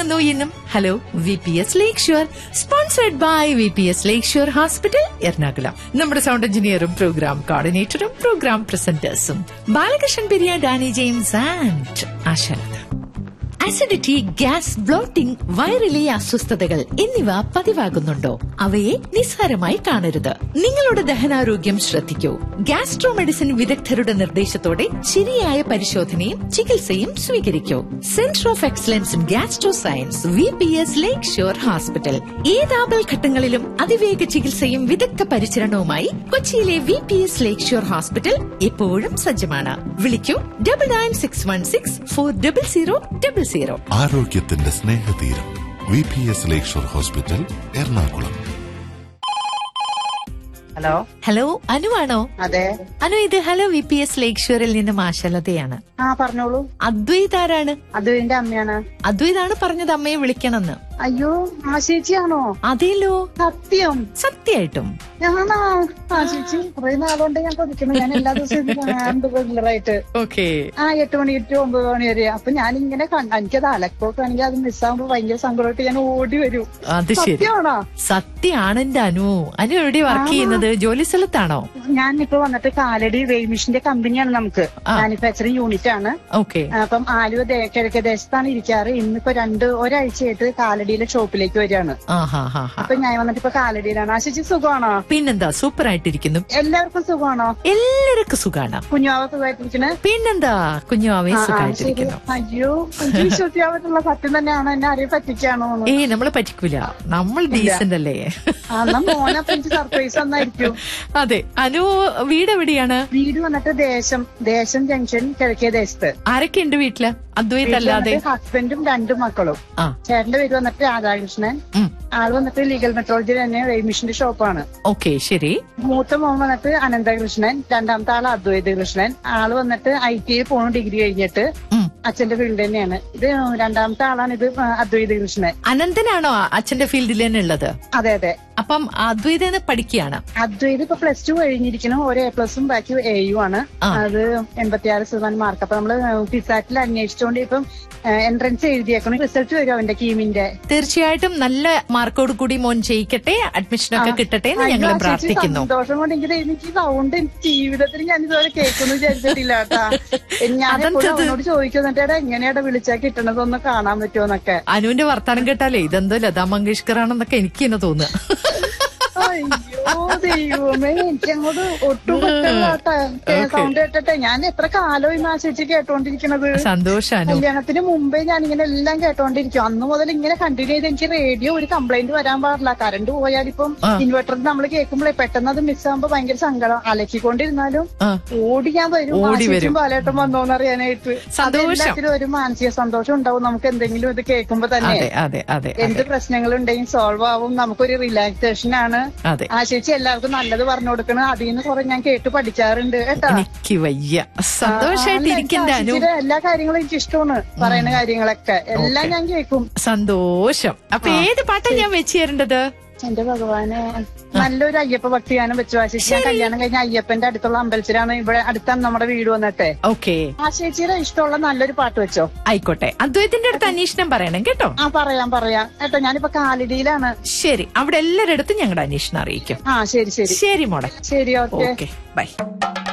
തുടങ്ങുന്നു ഇന്നും hello V P S lakeshore sponsored by V P S lakeshore hospital Ernakulam നമ്മുടെ sound എഞ്ചിനീയറും programme കോർഡിനേറ്ററും programme പ്രസന്റേഴ്സും Balakrishnan Periya Danny James and Ashalatha acidity gas bloating വയറിലെ അസ്വസ്ഥതകൾ എന്നിവ പതിവാകുന്നുണ്ടോ അവയെ നിസ്സാരമായി കാണരുത് നിങ്ങളുടെ ദഹനാരോഗ്യം ശ്രദ്ധിക്കൂ ഗ്യാസ്ട്രോ മെഡിസിൻ വിദഗ്ധരുടെ നിർദ്ദേശത്തോടെ ശരിയായ പരിശോധനയും ചികിത്സയും സ്വീകരിക്കൂ centre of excellence in gastro science V P S lakeshore hospital ഏത് ആപൽഘട്ടങ്ങളിലും അതിവേഗ ചികിത്സയും വിദഗ്ധ പരിചരണവുമായി കൊച്ചിയിലെ V P S lakeshore hospital എപ്പോഴും സജ്ജമാണ് വിളിക്കൂ double nine six one six four double zero double zero ആരോഗ്യത്തിന്റെ സ്നേഹതീരം V P S lakeshore hospital Ernakulam hello hello അനുവാണോ അതെ അനു ഇത് ഹലോ വി പി എസ് ലേക്ക് ഷോറിൽ നിന്നും ആശലതയാണ് ആ പറഞ്ഞോളൂ അദ്വൈത് ആരാണ് അതുവിന്റെ അമ്മയാണ് അദ്വൈതാണ് പറഞ്ഞത് അമ്മയെ വിളിക്കണമെന്ന് അയ്യോ ആ ചേച്ചിയാണോ അതേലോ സത്യം സത്യായിട്ടും ഞാനാ ആ ചേച്ചി കുറെ നാളുകൊണ്ട് ഞാൻ കൊതിക്കുന്നു ഞാൻ എല്ലാ ദിവസവും ഇത് കാണാറുണ്ട് റെഗുലറായിട്ട് ഓക്കെ ആ എട്ട് മണി ടു ഒമ്പത് മണി വരെ അപ്പൊ ഞാൻ ഇങ്ങനെ കണ്ട എനിക്കത് അലക്കൊക്കെ ആണെങ്കിൽ അത് മിസ്സാകുമ്പോ ഭയങ്കര സങ്കടമായിട്ട് ഞാൻ ഓടി വരും അത് ശരി സത്യമാണോ സത്യാണ് എന്റെ അനു അനു എവിടെ വർക്ക് ചെയ്യുന്നത് ജോലി സ്ഥലത്താണോ ഞാൻ ഇപ്പൊ വന്നിട്ട് കാലടി വെയ്മിഷിന്റെ കമ്പനിയാണ് നമുക്ക് ആ. മാനുഫാക്ചറിങ് യൂണിറ്റ് ആണ് ഓക്കെ അപ്പം ആലുവ ദേ- കിഴക്ക് ദേശത്താണ് ഇരിക്കാറ് ഇന്നിപ്പോ രണ്ട് ഒരാഴ്ചയായിട്ട് കാലടിയിലെ ഷോപ്പിലേക്ക് വരികയാണ് ആ ഹാ ഹാ ഹാ അപ്പൊ ഞാൻ വന്നിട്ട് ഇപ്പൊ കാലടിയിലാണ് ആശിച്ച് സുഖമാണോ പിന്നെന്താ സൂപ്പർ ആയിട്ടിരിക്കുന്നു എല്ലാവർക്കും സുഖമാണോ എല്ലാവർക്കും സുഖാണ് കുഞ്ഞാവ സുഖമായിട്ടിരിക്കണേ പിന്നെന്താ കുഞ്ഞുമാവേ ആ, ആ, ശരി. സുഖമായിട്ടിരിക്കുന്നു അയ്യോ എനിക്ക് വിശ്വസിക്കാൻ പറ്റുള്ള സത്യം തന്നെയാണ് എന്നെ ആരെയും പറ്റിക്കാണോ എന്ന്. ഏയ് നമ്മള് പറ്റിക്കൂല നമ്മൾ ഡീസന്റ് അല്ലേ ആ, എന്നാ മോനപ്പൊ എനിക്ക് സർപ്രൈസ് ഒന്നായിരിക്കും അതെ അനു വീട് എവിടെയാണ് വീട് വന്നിട്ട് ദേശം ദേശം ജംഗ്ഷൻ കിഴക്കേ ദേശത്ത് ആരൊക്കെ ഉണ്ട് വീട്ടില് അദ്വൈത് അല്ലാതെ ഹസ്ബൻഡും രണ്ട് മക്കളും ആ ചേട്ടന്റെ പേര് വന്നിട്ട് രാധാകൃഷ്ണൻ ഉം. ആള് വന്നിട്ട് ലീഗൽ മെട്രോളജി തന്നെ റെയിമിഷിന്റെ ഷോപ്പാണ് ഓക്കെ ശരി മൂത്ത മോൻ വന്നിട്ട് അനന്തകൃഷ്ണൻ രണ്ടാമത്തെ ആള് അദ്വൈത കൃഷ്ണൻ ആള് വന്നിട്ട് ഐ ടി ഐ പോണു ഡിഗ്രി കഴിഞ്ഞിട്ട് ഉം. അച്ഛന്റെ ഫീൽഡ് തന്നെയാണ് ഇത് രണ്ടാമത്തെ ആളാണ് ഇത് അദ്വൈത കൃഷ്ണൻ അനന്തനാണോ അച്ഛന്റെ ഫീൽഡിൽ തന്നെ ഉള്ളത് അതെ അതെ അപ്പം അദ്വൈതന്ന് പഠിക്കുകയാണ് അദ്വൈത് ഇപ്പൊ പ്ലസ് ടു കഴിഞ്ഞിരിക്കണം ഒരു എ പ്ലസും ബാക്കി എയും ആണ് ആ. അത് എൺപത്തിയാറ് ശതമാനം മാർക്ക് അപ്പൊ നമ്മള് ഫിസാറ്റിൽ അന്വേഷിച്ചുകൊണ്ട് ഇപ്പം എൻട്രൻസ് എഴുതിയേക്കണം റിസൾട്ട് വരും അവന്റെ കീമിന്റെ തീർച്ചയായിട്ടും നല്ല മാർക്കോട് കൂടി മോൻ ജയിക്കട്ടെ അഡ്മിഷനൊക്കെ കിട്ടട്ടെ എന്ന് അയ്യോ, ഞങ്ങളും ചേച്ചി, പ്രാർത്ഥിക്കുന്നു സന്തോഷം കൊണ്ട് എനിക്ക് എനിക്ക് സൗണ്ട് എനിക്ക് ജീവിതത്തിൽ ഞാൻ ഇതുവരെ കേൾക്കുന്നു വിചാരിച്ചിട്ടില്ല കേട്ടാ ഞാൻ അതെന്തത്? എപ്പോഴും അവനോട് ചോദിക്കുന്നുണ്ട് എടാ എങ്ങനെയാടാ വിളിച്ചാ കിട്ടണതൊന്ന് കാണാൻ പറ്റുമോന്നൊക്കെ അനുവിന്റെ വർത്താനം കേട്ടാലേ ഇതെന്തോ ലതാ മങ്കേഷ്കർ ആണെന്നൊക്കെ എനിക്ക് തന്നെ തോന്നുക അയ്യോ ദൈവമേ എനിക്ക് അങ്ങോട്ട് ഒട്ടും പറ്റില്ലാട്ടാ സൗണ്ട് കേട്ടിട്ടെ ഞാൻ എത്ര കാലമായി ആ ചേച്ചി കേട്ടോണ്ടിരിക്കണത് സന്തോഷം അനു കല്യാണത്തിന് മുമ്പേ ഞാൻ ഇങ്ങനെ എല്ലാം കേട്ടോണ്ടിരിക്കും അന്ന് മുതൽ ഇങ്ങനെ കണ്ടിന്യൂ ചെയ്ത് എനിക്ക് റേഡിയോ ഒരു കംപ്ലൈന്റ് വരാൻ പാടില്ല കറണ്ട് പോയാൽ ഇപ്പം ആ. ഇൻവെർട്ടർ നമ്മൾ കേൾക്കുമ്പോഴേ പെട്ടെന്ന് അത് മിസ്സാകുമ്പോ ഭയങ്കര സങ്കടം അലക്കിക്കൊണ്ടിരുന്നാലും ആ, ഓടി ഞാൻ വരും ഓടി ആശിച്ചും വരും. പാലേട്ടം വന്നോന്ന് അറിയാനായിട്ട് സന്തോഷം. അതെല്ലാത്തിനും ഒരു മാനസിക സന്തോഷം ഉണ്ടാവും നമുക്ക് എന്തെങ്കിലും ഇത് കേൾക്കുമ്പോ തന്നെ അതെ അതെ അതെ എന്ത് അതെ പ്രശ്നങ്ങളുണ്ടെങ്കിൽ സോൾവ് ആവും നമുക്കൊരു റിലാക്സേഷൻ ആണ് അതെ ആ ചേച്ചി എല്ലാവർക്കും നല്ലത് പറഞ്ഞു കൊടുക്കണം അതിൽ നിന്ന് കുറെ ഞാൻ കേട്ട് പഠിക്കാറുണ്ട് കേട്ടാ എനിക്ക് വയ്യ സന്തോഷായിട്ട് ഇരിക്കണ്ട അനു ആശിച്ചിയുടെ എല്ലാ കാര്യങ്ങളും എനിക്ക് ഇഷ്ടമാണ് പറയുന്ന കാര്യങ്ങളൊക്കെ എല്ലാം ഞാൻ കേൾക്കും സന്തോഷം അപ്പൊ ഏത് പാട്ടാ ഞാൻ വെച്ച് തരേണ്ടത് എന്റെ ഭഗവാനെ നല്ലൊരു അയ്യപ്പ ഭക്തിഗാനം വെച്ചു ആശിച്ച് ഞാൻ കല്യാണം കഴിഞ്ഞ അയ്യപ്പന്റെ അടുത്തുള്ള അമ്പലത്തിലാണ് ഇവിടെ അടുത്താണ് നമ്മുടെ വീട് വന്നിട്ടെ ഓക്കെ ആ ചേച്ചിയുടെ ഇഷ്ടമുള്ള നല്ലൊരു പാട്ട് വെച്ചോ ആയിക്കോട്ടെ അദ്വൈത്തിന്റെ അടുത്ത് അന്വേഷണം പറയണം കേട്ടോ ആ പറയാം പറയാം ഏട്ടോ ഞാനിപ്പോ കാലടിയിലാണ് ശരി അവിടെ എല്ലാരിടത്തും ഞങ്ങളുടെ അന്വേഷണം അറിയിക്കും ആ ശരി ശരി ശരി മോളെ ശരി ഓക്കെ ഓക്കെ ബൈ